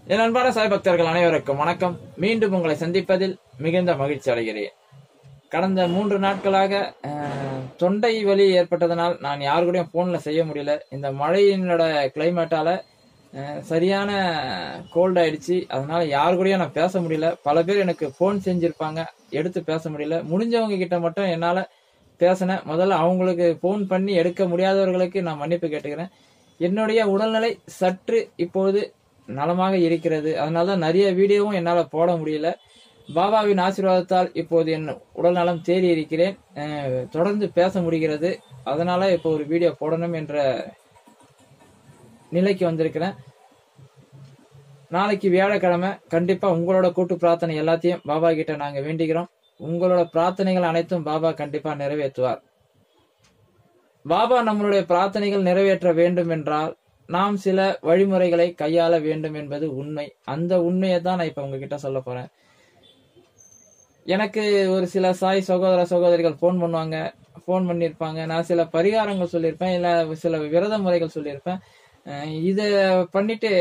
என் அன்பான சாய் பக்தர்கள் அனைவருக்கும் வணக்கம் மீண்டும் உங்களை சந்திப்பதில் மிகுந்த மகிழ்ச்சி அடைகிறேன் கடந்த மூன்று நாட்களாக அஹ், தொண்டை வலி ஏற்பட்டதனால் நான் யாரு கூடயும் போன்ல செய்ய முடியல இந்த மழையினோட கிளைமேட்டால அஹ், சரியான கோல்ட் ஆயிடுச்சு அதனால யாரு கூடயும் நான் பேச முடியல பல பேர் எனக்கு போன் செஞ்சிருப்பாங்க எடுத்து பேச முடியல முடிஞ்சவங்க கிட்ட மட்டும் என்னால பேசினேன் முதல்ல அவங்களுக்கு போன் பண்ணி எடுக்க முடியாதவர்களுக்கு நான் மன்னிப்பு கேட்டுக்கிறேன் என்னுடைய உடல்நிலை சற்று இப்பொழுது நலமாக இருக்கிறது அதனால தான் நிறைய வீடியோவும் என்னால போட முடியல பாபாவின் ஆசீர்வாதத்தால் இப்போது என் உடல் நலம் தேறி இருக்கிறேன் அஹ், தொடர்ந்து பேச முடிகிறது அதனால இப்போ ஒரு வீடியோ போடணும் என்ற நிலைக்கு வந்திருக்கிறேன் நாளைக்கு வியாழக்கிழமை கண்டிப்பா உங்களோட கூட்டு பிரார்த்தனை எல்லாத்தையும் பாபா கிட்ட நாங்க வேண்டிக்கிறோம் உங்களோட பிரார்த்தனைகள் அனைத்தும் பாபா கண்டிப்பா நிறைவேற்றுவார் பாபா நம்மளுடைய பிரார்த்தனைகள் நிறைவேற்ற வேண்டும் என்றால் நாம் சில வழிமுறைகளை கையாள வேண்டும் என்பது உண்மை அந்த உண்மையை தான் நான் இப்ப உங்ககிட்ட சொல்ல போறேன் எனக்கு ஒரு சில சாய் சகோதர சகோதரிகள் ஃபோன் பண்ணுவாங்க ஃபோன் பண்ணியிருப்பாங்க நான் சில பரிகாரங்கள் சொல்லியிருப்பேன் இல்ல சில விரத முறைகள் சொல்லியிருப்பேன் அஹ் இத பண்ணிட்டு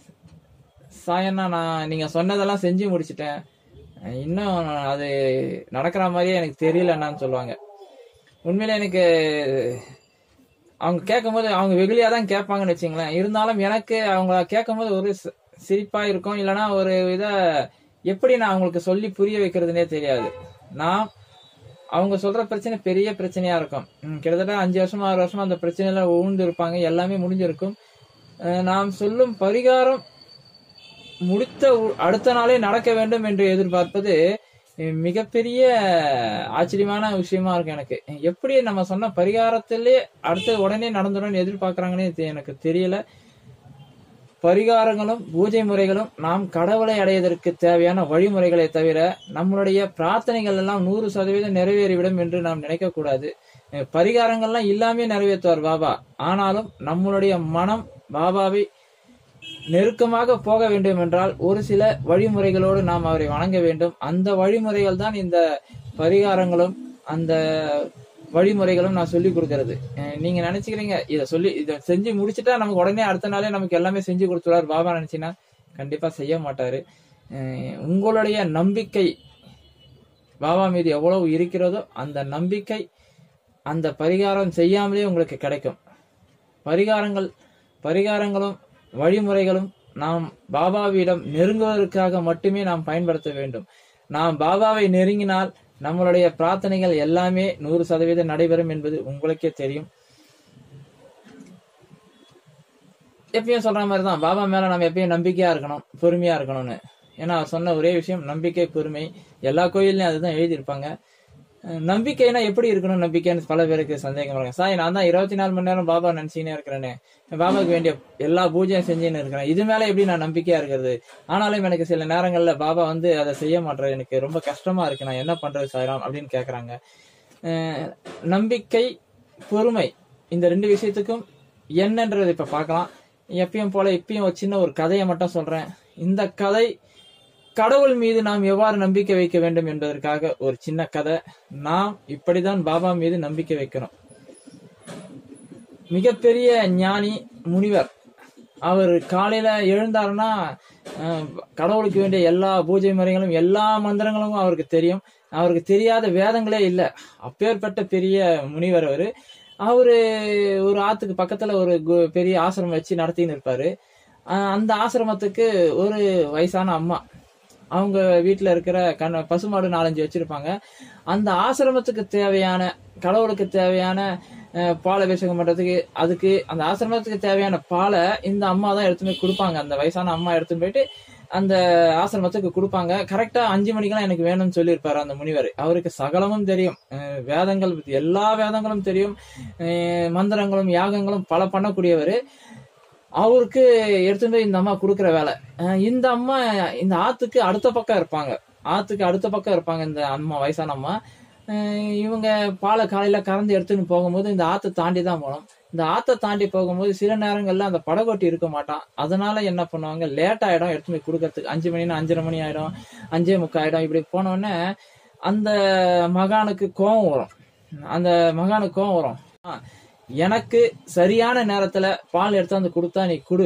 சாயண்ணா நான் நீங்க சொன்னதெல்லாம் செஞ்சு முடிச்சிட்டேன் அஹ் இன்னும் அது நடக்கிற மாதிரியே எனக்கு தெரியலன்னான்னு சொல்லுவாங்க உண்மையில எனக்கு அவங்க கேட்கும்போது அவங்க வெகுளியா தான் கேட்பாங்கன்னு வச்சுங்களேன் இருந்தாலும் எனக்கு அவங்க கேட்கும்போது ஒரு சி- சிரிப்பா இருக்கும் இல்லைன்னா ஒரு இத எப்படி நான் அவங்களுக்கு சொல்லி புரிய வைக்கிறதுனே தெரியாது நான் அவங்க சொல்ற பிரச்சனை பெரிய பிரச்சனையா இருக்கும் ம், கிட்டத்தட்ட அஞ்சு வருஷமா ஆறு வருஷமா அந்த பிரச்சனையில உழுந்து இருப்பாங்க எல்லாமே முடிஞ்சிருக்கும் அஹ், நாம் சொல்லும் பரிகாரம் முடித்த உ- அடுத்த நாளே நடக்க வேண்டும் என்று எதிர்பார்ப்பது அஹ், மிகப்பெரிய ஆச்சரியமான விஷயமா இருக்கு எனக்கு எப்படி நம்ம சொன்ன பரிகாரத்திலே அடுத்து உடனே நடந்துடும் எதிர்பார்க்கறாங்கன்னே தெ- எனக்கு தெரியல பரிகாரங்களும் பூஜை முறைகளும் நாம் கடவுளை அடைவதற்கு தேவையான வழிமுறைகளை தவிர நம்மளுடைய பிரார்த்தனைகள் எல்லாம் நூறு சதவீதம் நிறைவேறிவிடும் என்று நாம் நினைக்க கூடாது அஹ் பரிகாரங்கள்லாம் இல்லாமே நிறைவேற்றுவார் பாபா ஆனாலும் நம்மளுடைய மனம் பாபாவை நெருக்கமாக போக வேண்டும் என்றால் ஒரு சில வழிமுறைகளோடு நாம் அவரை வணங்க வேண்டும் அந்த வழிமுறைகள் தான் இந்த பரிகாரங்களும் அந்த வழிமுறைகளும் நான் சொல்லி கொடுக்கறது அஹ் நீங்க நினைச்சுக்கிறீங்க இதை சொல்லி இதை செஞ்சு முடிச்சுட்டா நமக்கு உடனே அடுத்த நாளே நமக்கு எல்லாமே செஞ்சு கொடுத்துருவார் பாபா நினைச்சீங்கன்னா கண்டிப்பா செய்ய மாட்டாரு அஹ் உங்களுடைய நம்பிக்கை பாபா மீது எவ்வளவு இருக்கிறதோ அந்த நம்பிக்கை அந்த பரிகாரம் செய்யாமலே உங்களுக்கு கிடைக்கும் பரிகாரங்கள் பரிகாரங்களும் வழிமுறைகளும் நாம் பாபாவிடம் நெருங்குவதற்காக மட்டுமே நாம் பயன்படுத்த வேண்டும் நாம் பாபாவை நெருங்கினால் நம்மளுடைய பிரார்த்தனைகள் எல்லாமே நூறு சதவீதம் நடைபெறும் என்பது உங்களுக்கே தெரியும் எப்பயும் சொல்ற மாதிரி தான் பாபா மேல நம்ம எப்பயும் நம்பிக்கையா இருக்கணும் பொறுமையா இருக்கணும்னு ஏன்னா அவர் சொன்ன ஒரே விஷயம் நம்பிக்கை பொறுமை எல்லா கோயில்லையும் அதுதான் எழுதியிருப்பாங்க அஹ் நம்பிக்கைனா எப்படி இருக்கணும் நம்பிக்கைன்னு பல பேருக்கு சந்தேகம் இருக்கு சாய் நான் தான் இருபத்தி நாலு மணி நேரம் பாபா நினைச்சுக்கினே இருக்கிறேனே பாபாவுக்கு வேண்டிய எல்லா பூஜையும் செஞ்சுன்னு இருக்கிறேன் இது மேல எப்படி நான் நம்பிக்கையா இருக்கிறது ஆனாலும் எனக்கு சில நேரங்கள்ல பாபா வந்து அதை செய்ய மாட்டேன் எனக்கு ரொம்ப கஷ்டமா இருக்கு நான் என்ன பண்றது சாய்ராம் அப்படின்னு கேக்குறாங்க அஹ் நம்பிக்கை பொறுமை இந்த ரெண்டு விஷயத்துக்கும் என்னன்றது இப்ப பார்க்கலாம் எப்பயும் போல இப்பயும் ஒரு சின்ன ஒரு கதையை மட்டும் சொல்றேன் இந்த கதை கடவுள் மீது நாம் எவ்வாறு நம்பிக்கை வைக்க வேண்டும் என்பதற்காக ஒரு சின்ன கதை நாம் இப்படிதான் பாபா மீது நம்பிக்கை வைக்கிறோம் மிகப்பெரிய ஞானி முனிவர் அவர் காலையில எழுந்தாருன்னா அஹ், கடவுளுக்கு வேண்டிய எல்லா பூஜை முறைகளும் எல்லா மந்திரங்களும் அவருக்கு தெரியும் அவருக்கு தெரியாத வேதங்களே இல்ல அப்பேற்பட்ட பெரிய முனிவர் அவரு அவரு ஒரு ஆத்துக்கு பக்கத்துல ஒரு கு- பெரிய ஆசிரமம் வச்சு நடத்தின்னு இருப்பாரு அஹ், அந்த ஆசிரமத்துக்கு ஒரு வயசான அம்மா அவங்க வீட்டுல இருக்கிற கண பசுமாடு நாலஞ்சு வச்சிருப்பாங்க அந்த ஆசிரமத்துக்கு தேவையான கடவுளுக்கு தேவையான அஹ், பால் அபிஷேகம் பண்றதுக்கு அதுக்கு அந்த ஆசிரமத்துக்கு தேவையான பாலை இந்த அம்மா தான் எடுத்துன்னு போய் கொடுப்பாங்க அந்த வயசான அம்மா எடுத்துன்னு போயிட்டு அந்த ஆசிரமத்துக்கு கொடுப்பாங்க கரெக்டா அஞ்சு மணிக்கெல்லாம் எனக்கு வேணும்னு சொல்லியிருப்பாரு அந்த முனிவர் அவருக்கு சகலமும் தெரியும் அஹ், வேதங்கள் பத்தி எல்லா வேதங்களும் தெரியும் அஹ், மந்திரங்களும் யாகங்களும் பல பண்ணக்கூடியவர் அவருக்கு எடுத்துட்டு போய் இந்த அம்மா கொடுக்குற வேலை அஹ் இந்த அம்மா இந்த ஆத்துக்கு அடுத்த பக்கம் இருப்பாங்க ஆத்துக்கு அடுத்த பக்கம் இருப்பாங்க இந்த அம்மா வயசான அம்மா அஹ் இவங்க பாலை காலையில கறந்து எடுத்துன்னு போகும்போது இந்த ஆத்தை தாண்டி தான் போகணும் இந்த ஆத்தை தாண்டி போகும்போது சில நேரங்கள்ல அந்த படகோட்டி இருக்க மாட்டான் அதனால என்ன பண்ணுவாங்க லேட் ஆயிடும் எடுத்து போய் கொடுக்கறதுக்கு அஞ்சு மணினா அஞ்சரை மணி ஆயிடும் அஞ்சே முக்கால் ஆயிடும் இப்படி போன உடனே அந்த மகானுக்கு கோவம் வரும் அந்த மகானுக்கு கோவம் வரும் ஆ, எனக்கு சரியான நேரத்துல பால் எடுத்து வந்து கொடுத்தா நீ குடு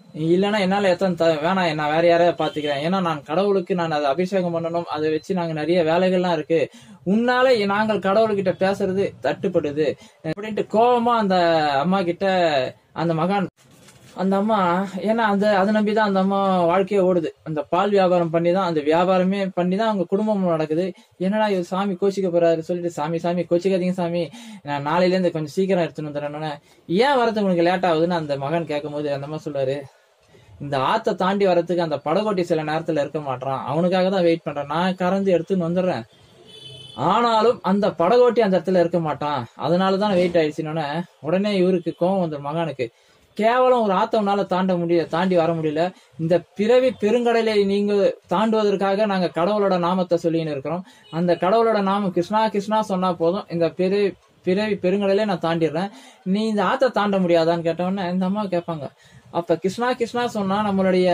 இல்லைன்னா என்னால எத்தனை த- வேணாம் நான் வேற யாரையாவது பாத்துக்கிறேன் ஏன்னா நான் கடவுளுக்கு நான் அதை அபிஷேகம் பண்ணணும் அதை வச்சு நாங்க நிறைய வேலைகள்லாம் இருக்கு உன்னால நாங்கள் கடவுள்கிட்ட பேசுறது தட்டுப்படுது அப்படின்ட்டு கோவமா அந்த அம்மா கிட்ட அந்த மகான் அந்த அம்மா ஏன்னா அந்த அதை நம்பி தான் அந்த அம்மா வாழ்க்கையே ஓடுது அந்த பால் வியாபாரம் பண்ணி தான் அந்த வியாபாரமே பண்ணி தான் அவங்க குடும்பம் நடக்குது என்னடா இவர் சாமி கோச்சிக்க போறாரு சொல்லிட்டு சாமி சாமி கோச்சிக்காதீங்க சாமி நான் நாளையில இருந்து கொஞ்சம் சீக்கிரம் எடுத்துன்னு வந்துடுறேன்னு ஏன் வரதுக்கு உங்களுக்கு லேட் ஆகுதுன்னு அந்த மகன் கேட்கும்போது அந்த அம்மா சொல்றாரு இந்த ஆத்தை தாண்டி வரதுக்கு அந்த படகோட்டி சில நேரத்துல இருக்க மாட்டான் அவனுக்காக தான் வெயிட் பண்றேன் நான் கறந்து எடுத்துன்னு வந்துடுறேன் ஆனாலும் அந்த படகோட்டி அந்த இடத்துல இருக்க மாட்டான் அதனாலதான் வெயிட் ஆயிடுச்சுன்னு உடனே இவருக்கு கோவம் வந்துடும் மகானுக்கு கேவலம் ஒரு ஆத்த உன்னால தாண்ட முடியல தாண்டி வர முடியல இந்த பிறவி பெருங்கடலை நீங்க தாண்டுவதற்காக நாங்க கடவுளோட நாமத்தை சொல்லின்னு இருக்கிறோம் அந்த கடவுளோட நாமம் கிருஷ்ணா கிருஷ்ணா சொன்னா போதும் இந்த பிறவி பிறவி பெருங்கடலே நான் தாண்டிடுறேன் நீ இந்த ஆத்த தாண்ட முடியாதான்னு கேட்டவொடனே இந்த அம்மா கேட்பாங்க அப்ப கிருஷ்ணா கிருஷ்ணா சொன்னா நம்மளுடைய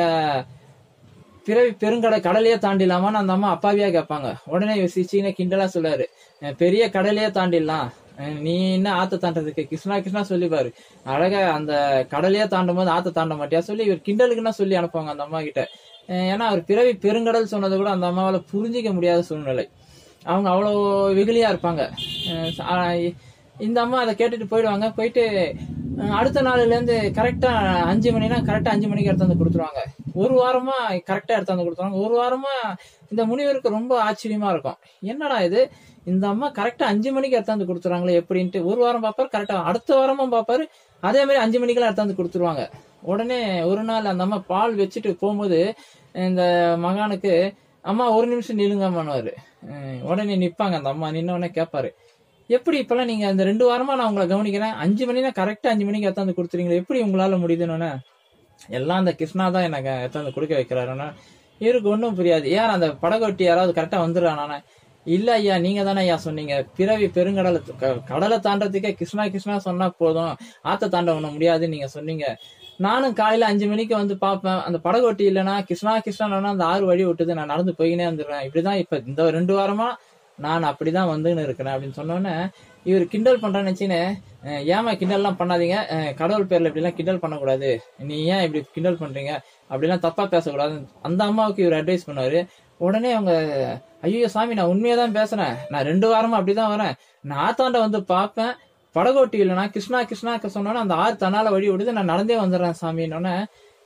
பிறவி பெருங்கடை கடலையே தாண்டிடலாமான்னு அந்த அம்மா அப்பாவியா கேட்பாங்க உடனே இவர் சிரிச்சின்னு கிண்டலா சொல்றாரு "அஹ் பெரிய கடலையே தாண்டிடலாம் அஹ் நீ என்ன ஆத்த தாண்டதுக்கு கிருஷ்ணா கிருஷ்ணா சொல்லிப்பாரு அழகா அந்த கடலையே தாண்டும் போது ஆத்த தாண்ட மாட்டியா சொல்லி இவர் கிண்டலுக்குன்னா சொல்லி அனுப்புவாங்க அந்த அம்மா கிட்ட அஹ் ஏன்னா அவர் பிறவி பெருங்கடல் சொன்னது கூட அந்த அம்மாவால புரிஞ்சிக்க முடியாத சூழ்நிலை அவங்க அவ்வளோ வெகுளியா இருப்பாங்க அஹ் ச- ஆஹ் இந்த அம்மா அதை கேட்டுட்டு போயிடுவாங்க போயிட்டு அஹ் அடுத்த நாள்ல இருந்து கரெக்டா அஞ்சு மணினா கரெக்டா அஞ்சு மணிக்கு எடுத்தாந்து கொடுத்துருவாங்க ஒரு வாரமா கரெக்டா எடுத்தாந்து கொடுத்துருவாங்க ஒரு வாரமா இந்த முனிவருக்கு ரொம்ப ஆச்சரியமா இருக்கும் என்னடா இது இந்த அம்மா கரெக்டா அஞ்சு மணிக்கு எடுத்தாந்து கொடுத்துறாங்களே எப்படின்ட்டு ஒரு வாரம் பார்ப்பாரு கரெக்டா அடுத்த வாரமும் பார்ப்பாரு அதே மாதிரி அஞ்சு மணிக்கெல்லாம் எடுத்தாந்து கொடுத்துருவாங்க உடனே ஒரு நாள் அந்த அம்மா பால் வச்சுட்டு போகும்போது இந்த மகானுக்கு அம்மா ஒரு நிமிஷம் நில்லுங்கம்மான்னு உடனே நிப்பாங்க அந்த அம்மா நின்ன உடனே கேட்பாரு எப்படி இப்பெல்லாம் நீங்க அந்த ரெண்டு வாரமா நான் உங்களை கவனிக்கிறேன் அஞ்சு மணினா கரெக்டா அஞ்சு மணிக்கு எடுத்தாந்து கொடுத்துறீங்களா எப்படி உங்களால முடியுதுன்னு எல்லாம் அந்த கிருஷ்ணா தான் எனக்கு எடுத்தாந்து கொடுக்க வைக்கிறாருன்னா இவருக்கு ஒன்றும் புரியாது ஏன் அந்த படகொட்டி யாராவது கரெக்டா வந்துடுறானா இல்ல ஐயா நீங்க தானே ஐயா சொன்னீங்க பிறவி பெருங்கடலை க- கடலை தாண்டறதுக்கே கிருஷ்ணா கிருஷ்ணா சொன்னா போதும் ஆத்த தாண்ட ஒண்ணு முடியாதுன்னு நீங்க சொன்னீங்க நானும் காலையில அஞ்சு மணிக்கு வந்து பார்ப்பேன் அந்த படகோட்டி இல்லைன்னா கிருஷ்ணா கிருஷ்ணா அந்த ஆறு வழி விட்டுது நான் நடந்து போயினே வந்துடுறேன் இப்படிதான் இப்ப இந்த ரெண்டு வாரமா நான் அப்படிதான் வந்துன்னு இருக்கிறேன் அப்படின்னு சொன்னோன்னே இவர் கிண்டல் பண்றேன்னு நினைச்சுன்னு அஹ், ஏம்மா கிண்டல்லாம் பண்ணாதீங்க அஹ், கடவுள் பேர்ல இப்படிலாம் கிண்டல் பண்ணக்கூடாது நீ ஏன் இப்படி கிண்டல் பண்றீங்க அப்படிலாம் தப்பா பேசக்கூடாது அந்த அம்மாவுக்கு இவர் அட்வைஸ் பண்ணாரு உடனே அவங்க ஐயோ சாமி நான் உண்மையா தான் பேசுறேன் நான் ரெண்டு வாரமா அப்படிதான் வரேன் நான் ஆத்தாண்ட வந்து பார்ப்பேன் படகோட்டி இல்லைனா கிருஷ்ணா கிருஷ்ணா சொன்னோன்னே அந்த ஆறு தன்னால வழி விடுது நான் நடந்தே வந்துடுறேன் சாமின்னொன்னே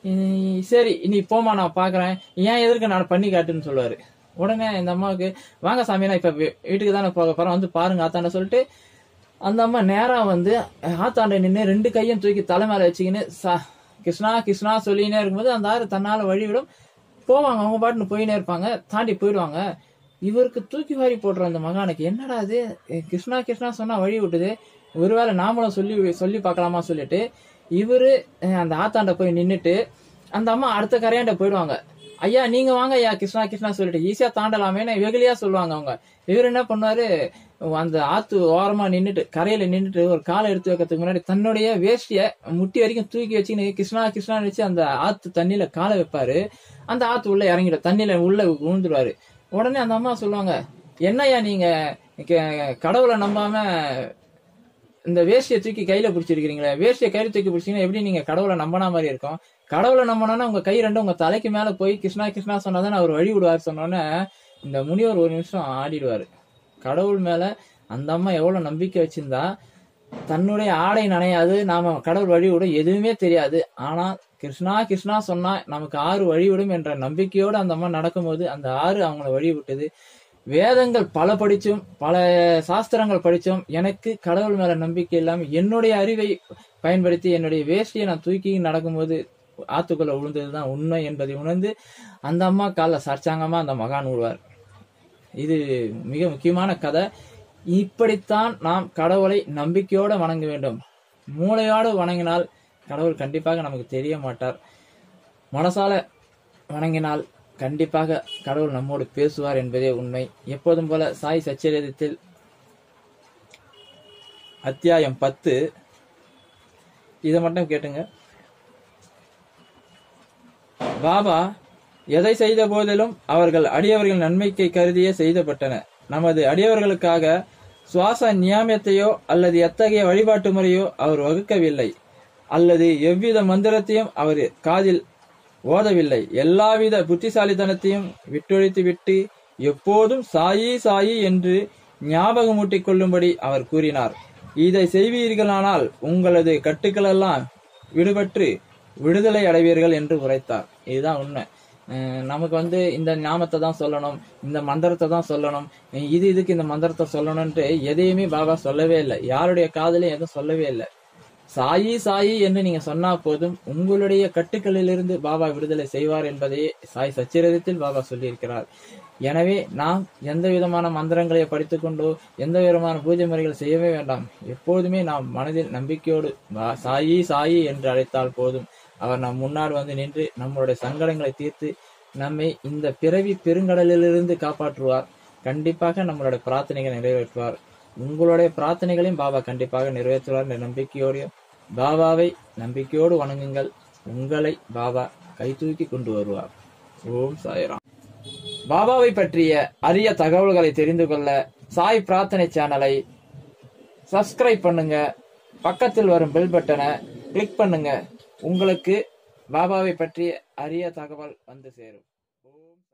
"இ- சரி நீ போமா நான் பாக்குறேன் ஏன் எதிர்க்க நான் பண்ணி காட்டுன்னு சொல்லுவாரு உடனே இந்த அம்மாவுக்கு வாங்க சாமி நான் இப்ப வீ- வீட்டுக்கு தானே போக போறேன் வந்து பாருங்க ஆத்தாண்ட சொல்லிட்டு அந்த அம்மா நேரா வந்து ஆத்தாண்ட நின்று ரெண்டு கையும் தூக்கி தலை மேல வச்சுக்கின்னு சா- கிருஷ்ணா கிருஷ்ணா சொல்லினே இருக்கும்போது அந்த ஆறு தன்னால வழிவிடும் போவாங்க அவங்க பாட்டுன்னு போயினே இருப்பாங்க தாண்டி போயிடுவாங்க இவருக்கு தூக்கி வாரி போடுற அந்த மகானுக்கு என்னடா இது எ, கிருஷ்ணா கிருஷ்ணா சொன்னா வழி விட்டுது ஒருவேளை நாமளும் சொல்லி சொல்லி பார்க்கலாமா சொல்லிட்டு இவரு அஹ், அந்த ஆத்தாண்ட போய் நின்னுட்டு அந்த அம்மா அடுத்த கரையாண்ட போயிடுவாங்க ஐயா நீங்க வாங்க ஐயா கிருஷ்ணா கிருஷ்ணா சொல்லிட்டு ஈஸியா தாண்டலாமேன்னு வெகுலியா சொல்லுவாங்க அவங்க இவர் என்ன பண்ணுவாரு அந்த ஆத்து ஓரமா நின்னுட்டு கரையில நின்னுட்டு ஒரு காலை எடுத்து வைக்கிறதுக்கு முன்னாடி தன்னுடைய வேஷ்டிய முட்டி வரைக்கும் தூக்கி வச்சுக்கின்னு கிருஷ்ணா கிருஷ்ணா வச்சு அந்த ஆத்து தண்ணியில காலை வைப்பாரு அந்த ஆத்து உள்ள இறங்கிடும் தண்ணியில உள்ள விழுந்துருவாரு உடனே அந்த அம்மா சொல்லுவாங்க என்னய்யா நீங்க க- கடவுளை நம்பாம இந்த வேஷ்டியை தூக்கி கையில பிடிச்சிருக்கீங்களே வேஷ்டியை கையில தூக்கி பிடிச்சீங்கன்னா எப்படி நீங்க கடவுளை நம்பினா மாதிரி இருக்கும் கடவுளை நம்பினா உங்க கை ரெண்டும் உங்க தலைக்கு மேல போய் கிருஷ்ணா கிருஷ்ணா சொன்னாதான் அவர் வழி விடுவார் சொன்னோன்னே இந்த முனிவர் ஒரு நிமிஷம் ஆடிடுவாரு கடவுள் மேல அந்த அம்மா எவ்வளவு நம்பிக்கை வச்சிருந்தா தன்னுடைய ஆடை நனையாது நாம கடவுள் வழிவிடும் எதுவுமே தெரியாது ஆனா கிருஷ்ணா கிருஷ்ணா சொன்னா நமக்கு ஆறு வழிவிடும் என்ற நம்பிக்கையோடு அந்த அம்மா நடக்கும்போது அந்த ஆறு அவங்கள வழி விட்டது வேதங்கள் பல படிச்சும் பல சாஸ்திரங்கள் படிச்சும் எனக்கு கடவுள் மேல நம்பிக்கை இல்லாம என்னுடைய அறிவை பயன்படுத்தி என்னுடைய வேஷ்டியை நான் தூக்கி நடக்கும்போது ஆத்துக்குள்ள விழுந்ததுதான் உண்மை என்பதை உணர்ந்து அந்த அம்மா காலில் சர்ச்சாங்கமா அந்த மகான் விடுவார் இது மிக முக்கியமான கதை இப்படித்தான் நாம் கடவுளை நம்பிக்கையோட வணங்க வேண்டும் மூளையோடு வணங்கினால் கடவுள் கண்டிப்பாக நமக்கு தெரிய மாட்டார் மனசால வணங்கினால் கண்டிப்பாக கடவுள் நம்மோடு பேசுவார் என்பதே உண்மை எப்போதும் போல சாய் சச்சரிதத்தில் அத்தியாயம் பத்து இதை மட்டும் கேட்டுங்க பாபா எதை செய்த போதிலும் அவர்கள் அடியவர்கள் நன்மைக்கு கருதியே செய்தப்பட்டன நமது அடியவர்களுக்காக சுவாச நியாமியத்தையோ அல்லது எத்தகைய வழிபாட்டு முறையோ அவர் வகுக்கவில்லை அல்லது எவ்வித மந்திரத்தையும் அவர் காதில் ஓதவில்லை எல்லாவித புத்திசாலித்தனத்தையும் விட்டொழித்து விட்டு எப்போதும் சாயி சாயி என்று ஞாபகமூட்டிக் கொள்ளும்படி அவர் கூறினார் இதை செய்வீர்களானால் உங்களது கட்டுக்களெல்லாம் விடுபட்டு விடுதலை அடைவீர்கள் என்று உரைத்தார் இதுதான் உண்மை அஹ் நமக்கு வந்து இந்த ஞாபகத்தை தான் சொல்லணும் இந்த மந்திரத்தை தான் சொல்லணும் இது இதுக்கு இந்த மந்திரத்தை சொல்லணும்ன்ட்டு எதையுமே பாபா சொல்லவே இல்லை யாருடைய காதலையும் எதுவும் சொல்லவே இல்லை சாயி சாயி என்று நீங்க சொன்னா போதும் உங்களுடைய கட்டுக்களிலிருந்து பாபா விடுதலை செய்வார் என்பதையே சாய் சச்சரிதத்தில் பாபா சொல்லியிருக்கிறார் எனவே நாம் எந்த விதமான மந்திரங்களை படித்துக்கொண்டோ எந்த விதமான பூஜை முறைகள் செய்யவே வேண்டாம் எப்போதுமே நாம் மனதில் நம்பிக்கையோடு "பா- சாயி சாயி என்று அழைத்தால் போதும் அவர் நம் முன்னாடி வந்து நின்று நம்மளுடைய சங்கடங்களை தீர்த்து நம்மை இந்த பிறவி பெருங்கடலிலிருந்து காப்பாற்றுவார் கண்டிப்பாக நம்மளுடைய பிரார்த்தனைகளை நிறைவேற்றுவார் உங்களுடைய பிரார்த்தனைகளையும் பாபா கண்டிப்பாக நிறைவேற்றுவார் என்ற நம்பிக்கையோடு பாபாவை நம்பிக்கையோடு வணங்குங்கள் உங்களை பாபா கை தூக்கி கொண்டு வருவார் ஓம் சாய்ராம் பாபாவை பற்றிய அரிய தகவல்களை தெரிந்து கொள்ள சாய் பிரார்த்தனை சேனலை சப்ஸ்கிரைப் பண்ணுங்க பக்கத்தில் வரும் பெல் பட்டனை கிளிக் பண்ணுங்க உங்களுக்கு பாபாவை பற்றிய அரிய தகவல் வந்து சேரும் ஓம்